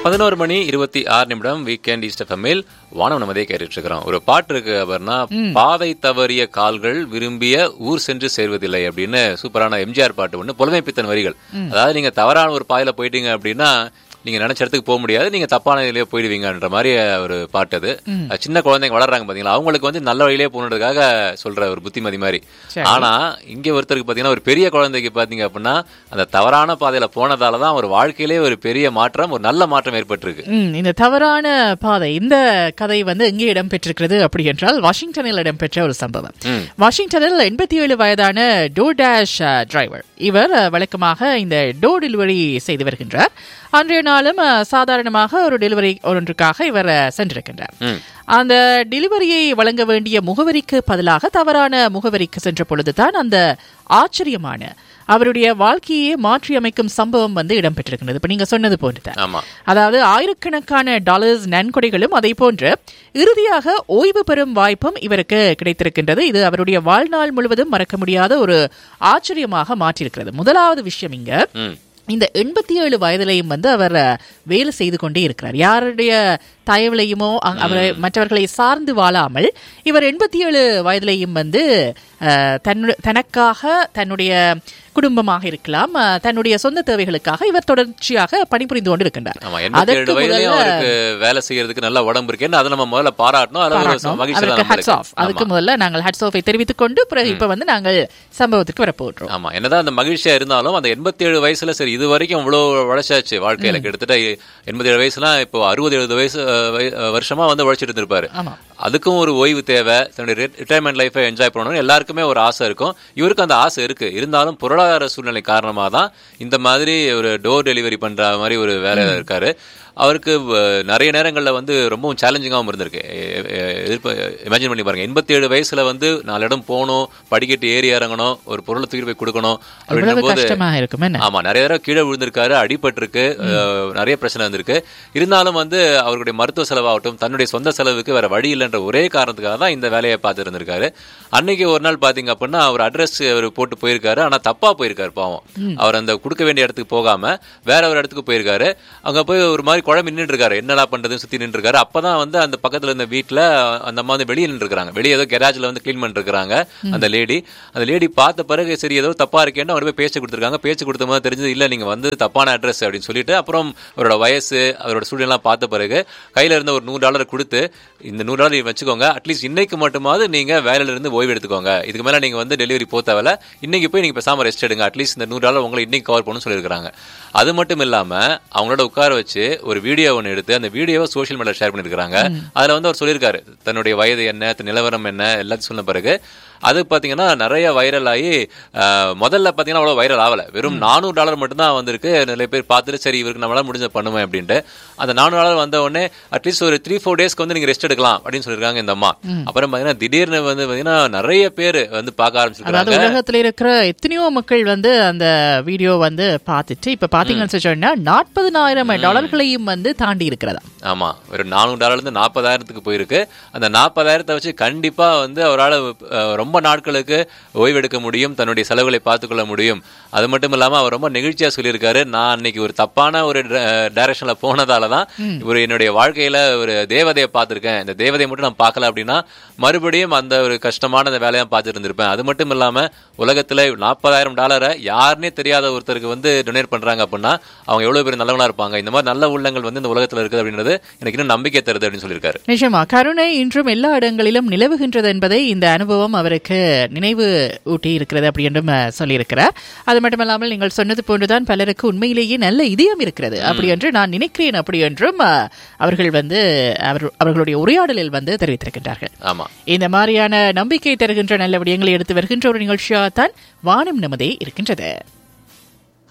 பதினோரு மணி இருபத்தி ஆறு நிமிடம் வீக்கெண்ட் ஈஸ்ட் எஃப்எம்மில் வானம் நமதே கேட்டுட்டு இருக்கிறோம் ஒரு பாட்டு இருக்கு அப்படின்னா பாதை தவறிய கால்கள் விரும்பிய ஊர் சென்று சேர்வதில்லை அப்படின்னு சூப்பரான எம்ஜிஆர் பாட்டு ஒண்ணு புலமைப்பித்தன் வரிகள் அதாவது நீங்க தவறான ஒரு பாதையில போயிட்டீங்க அப்படின்னா நீங்க நினைச்ச இடத்துக்கு போக முடியாது நீங்க தப்பான இதுலயே போயிடுவீங்கன்ற மாதிரி ஒரு பாட்டு அது அது சின்ன குழந்தைங்க வளர்றாங்க பாத்தீங்களா அவங்களுக்கு வந்து நல்ல வழியிலே போகணுன்றதுக்காக சொல்ற ஒரு புத்திமதி மாதிரி சரி. ஆனா இங்க ஒருத்தருக்கு பாத்தீங்கன்னா ஒரு பெரிய குழந்தைக்கு பாத்தீங்க அப்படின்னா அந்த தவறான பாதையில போனதால தான் ஒரு வாழ்க்கையிலே ஒரு பெரிய மாற்றம் ஒரு நல்ல மாற்றம் ஏற்பட்டிருக்கு ம், இந்த தவறான பாதை இந்த கதை வந்து எங்கே இடம்பெற்றிருக்கிறது அப்படி என்றால் வாஷிங்டனில் இடம்பெற்ற ஒரு சம்பவம் வாஷிங்டனில் எண்பத்தி ஏழு வயதான டோ டேஷ் டிரைவர் இவர் அஹ், வழக்கமாக இந்த டோ டெலிவரி செய்து வருகின்றார் அன்றைய நாளும் அஹ், சாதாரணமாக ஒரு டெலிவரி ஒன்றுக்காக இவர் அஹ், சென்றிருக்கின்றார் அந்த டெலிவரியை வழங்க வேண்டிய முகவரிக்கு பதிலாக தவறான முகவரிக்கு சென்ற பொழுதுதான் அந்த ஆச்சரியமான அவருடைய வாழ்க்கையே மாற்றி அமைக்கும் சம்பவம் வந்து இடம்பெற்றிருக்கிறது இப்ப நீங்க சொன்னது போன்றுதான் ஆமா அதாவது ஆயிரக்கணக்கான டாலர்ஸ் நன்கொடைகளும் அதை போன்று இறுதியாக ஓய்வு பெறும் வாய்ப்பும் இவருக்கு கிடைத்திருக்கின்றது இது அவருடைய வாழ்நாள் முழுவதும் மறக்க முடியாத ஒரு ஆச்சரியமாக மாற்றியிருக்கிறது முதலாவது விஷயம் இங்க ம் இந்த எண்பத்தி ஏழு வயதிலையும் வந்து அவர் அஹ், வேலை செய்து கொண்டே இருக்கிறார் யாருடைய தயவுலையுமோ அ- அவரை மற்றவர்களை சார்ந்து வாழாமல் இவர் எண்பத்தி ஏழு வயதிலையும் வந்து அஹ், தன்னு தனக்காக தன்னுடைய குடும்பமாக இருக்கலாம் அஹ், தன்னுடைய சொந்த தேவைகளுக்காக இவர் தொடர்ச்சியாக பணிபுரிந்து கொண்டு இருக்கின்றார் ஆமா எண்பத்தி ஏழு அதற்கு வயதுலயும் முதல்ல அவருக்கு வேலை செய்யறதுக்கு நல்ல உடம்பு இருக்கேன்னு அதை நம்ம முதல்ல பாராட்டணும் அதுல ஒரு பாராட்டணும். மகிழ்ச்சி அவருக்கு ஹட்ஸ் ஆஃப் அதுக்கு முதல்ல நாங்கள் ஹட்ஸ் ஆஃபை தெரிவித்துக் கொண்டு பிறகு இப்ப வந்து நாங்கள் சம்பவத்துக்கு வரப்போகிறோம் ஆமா என்னதான் அந்த மகிழ்ச்சியா இருந்தாலும் அந்த எண்பத்தி ஏழு வயசுல சரி இது வரைக்கும் இவ்வளவு உழைச்சாச்சு வாழ்க்கையில கிட்டத்தட்ட எண்பத்தி ஏழு வயசுலாம் இப்போ அறுபது எழுபது வயசு அஹ், வய- அஹ், வருஷமா வந்து உழைச்சிட்டு இருந்திருப்பாரு ஆமா அதுக்கும் ஒரு ஓய்வு தேவை தன்னுடைய ரிட்டையர்மெண்ட் லைஃபை என்ஜாய் பண்ணணும் எல்லாருக்குமே ஒரு ஆசை இருக்கும் இவருக்கு அந்த ஆசை இருக்கு இருந்தாலும் பொருளாதார சூழ்நிலை காரணமாக தான் இந்த மாதிரி ஒரு டோர் டெலிவரி பண்ற மாதிரி ஒரு வேலையில இருக்காரு அவருக்கு அஹ், நிறைய நேரங்களில் வந்து ரொம்பவும் சேலஞ்சிங்காகவும் இருந்திருக்கு எ- எ- எதிர்ப்பு இமேஜின் பண்ணி பாருங்க எண்பத்தி ஏழு வயசுல வந்து நாலு இடம் போகணும் படிக்கட்டு ஏறி இறங்கணும் ஒரு பொருளை தூக்கி போய் கொடுக்கணும் அப்படின்னும் இவ்வளவு போது கஷ்டமாக இருக்கும் என்ன ஆமா நிறைய தடவை கீழே விழுந்திருக்காரு அடிபட்டிருக்கு அஹ், நிறைய பிரச்சனை வந்திருக்கு இருந்தாலும் வந்து அவருடைய மருத்துவ செலவாகட்டும் தன்னுடைய சொந்த செலவுக்கு வேற வழி இல்லைன்ற ஒரே காரணத்துக்காக தான் இந்த வேலையை பார்த்து இருந்திருக்காரு அன்னைக்கு ஒரு நாள் பாத்தீங்க அப்படின்னா அவர் அட்ரஸ் அவர் போட்டு போயிருக்காரு ஆனா தப்பா போயிருக்காரு பாவம் அவர் அந்த கொடுக்க வேண்டிய இடத்துக்கு போகாம வேற ஒரு இடத்துக்கு போயிருக்காரு அங்க போய் ஒரு மாதிரி குழம்பு நின்றுட்டு இருக்காரு என்னடா பண்றதுன்னு சுத்தி நின்று இருக்காரு அப்பதான் வந்து அந்த பக்கத்துல இருந்த வீட்டுல அந்த அம்மா வந்து வெளியே நின்று இருக்காங்க வெளியே ஏதோ கெராஜ்ல வந்து க்ளீன் பண்ணிட்டு இருக்காங்க அந்த லேடி அந்த லேடி பார்த்த பிறகு சரி ஏதோ தப்பா இருக்கேன்னு அவர் போய் பேச்சு கொடுத்துருக்காங்க பேச்சு கொடுத்த போது தெரிஞ்சது இல்ல நீங்க வந்து தப்பான அட்ரஸ் அப்படின்னு சொல்லிட்டு அப்புறம் அவரோட வயசு அவரோட ஸ்டூடெண்ட்லாம் பார்த்த பிறகு கையில இருந்த ஒரு நூறு டாலர் கொடுத்து இந்த நூறு டாலர் வச்சுக்கோங்க அட்லீஸ்ட் இன்னைக்கு மட்டுமாவது நீங்க வேலையில இருந்து ஓய்வு எடுத்துக்கோங்க இதுக்கு மேல நீங்க வந்து டெலிவரி போ தேவையில்ல இன்னைக்கு போய் நீங்க பேசாம ரெஸ்ட் எடுங்க அட்லீஸ்ட் இந்த நூறு டாலர் உங்களை இன்னைக்கு கவர் பண்ணணும்னு சொல்லியிருக்காங்க அது மட்டும் இல்லாம அவங்களோட உட்கார வச்சு ஒரு வீடியோ ஒன்று எடுத்து அந்த வீடியோவை சோஷியல் மீடியா ஷேர் பண்ணிருக்காங்க அதுல வந்து அவர் சொல்லியிருக்காரு தன்னுடைய வயது என்ன தன் நிலவரம் என்ன எல்லாத்தையும் சொன்ன பிறகு அது பாத்தீங்கன்னா நிறைய வைரல் ஆகி அஹ், முதல்ல பாத்தீங்கன்னா அவ்வளவு வைரல் ஆகல வெறும் நானூறு டாலர் மட்டும் தான் வந்திருக்கு நிறைய பேர் பார்த்துட்டு சரி இவருக்கு நம்மளால முடிஞ்ச பண்ணுவேன் அப்படின்ட்டு அந்த நானூறு டாலர் வந்த உடனே அட்லீஸ்ட் ஒரு த்ரீ ஃபோர் டேஸ்க்கு வந்து நீங்க ரெஸ்ட் எடுக்கலாம் அப்படின்னு சொல்லியிருக்காங்க இந்த அம்மா அப்புறம் பாத்தீங்கன்னா திடீர்னு வந்து பாத்தீங்கன்னா நிறைய பேர் வந்து பார்க்க அதாவது ஆரம்பிச்சிருக்காங்க உலகத்துல இருக்கிற எத்தனையோ மக்கள் வந்து அந்த வீடியோ வந்து பார்த்துட்டு இப்ப பாத்தீங்கன்னு சொன்னா நாற்பதுனாயிரம் டாலர்களையும் வந்து தாண்டி இருக்கிறதா ஆமா ஒரு நானூறு டாலர்ல இருந்து நாற்பதாயிரத்துக்கு போயிருக்கு அந்த நாற்பதாயிரத்தை வச்சு கண்டிப்பா வந்து அவரால் ரொம்ப நாட்களுக்கு ஓய்வெடுக்க முடியும் தன்னுடைய செலவுகளை பார்த்துக்கொள்ள முடியும் அது மட்டும் இல்லாம அவர் ரொம்ப நெகிழ்ச்சியா சொல்லியிருக்காரு நான் அன்னைக்கு ஒரு தப்பான ஒரு டைரக்ஷன்ல போனதால தான் ஒரு என்னுடைய வாழ்க்கையில ஒரு தேவதையை பார்த்திருக்கேன் இந்த தேவதையை மட்டும் நான் பார்க்கல அப்படின்னா மறுபடியும் அந்த ஒரு கஷ்டமான அந்த வேலையை பார்த்துட்டு இருந்திருப்பேன் அது மட்டும் இல்லாம உலகத்துல நாற்பதாயிரம் டாலரை யாருன்னே தெரியாத ஒருத்தருக்கு வந்து டொனேட் பண்றாங்க அப்படின்னா அவங்க எவ்வளவு பேர் நல்லவங்களா இருப்பாங்க இந்த மாதிரி நல்ல உள்ளங்கள் வந்து இந்த உலகத்துல இருக்குது அப்படின்றது எனக்கு இன்னும் நம்பிக்கை தருது அப்படின்னு சொல்லியிருக்காரு நிச்சயமா கருணை இன்றும் எல்லா இடங்களிலும் நிலவுகின்றது என்பதை இந்த அனுபவம் அவருக்கு நினைவு ஊட்டி இருக்கிறது அப்படி என்றும் அஹ், சொல்லியிருக்கிறார் அது மட்டுமல்லாமல் நீங்கள் சொன்னது போன்றுதான் பலருக்கு உண்மையிலேயே நல்ல இதயம் இருக்கிறது அப்படி என்று நான் நினைக்கிறேன் அப்படி என்றும் அஹ், அவர்கள் வந்து அவர் அவர்களுடைய உரையாடலில் வந்து தெரிவித்திருக்கின்றார்கள் ஆமா இந்த மாதிரியான நம்பிக்கை தருகின்ற நல்ல விடயங்களை எடுத்து வருகின்ற ஒரு நிகழ்ச்சியாகத்தான் வானம் நமதே இருக்கின்றது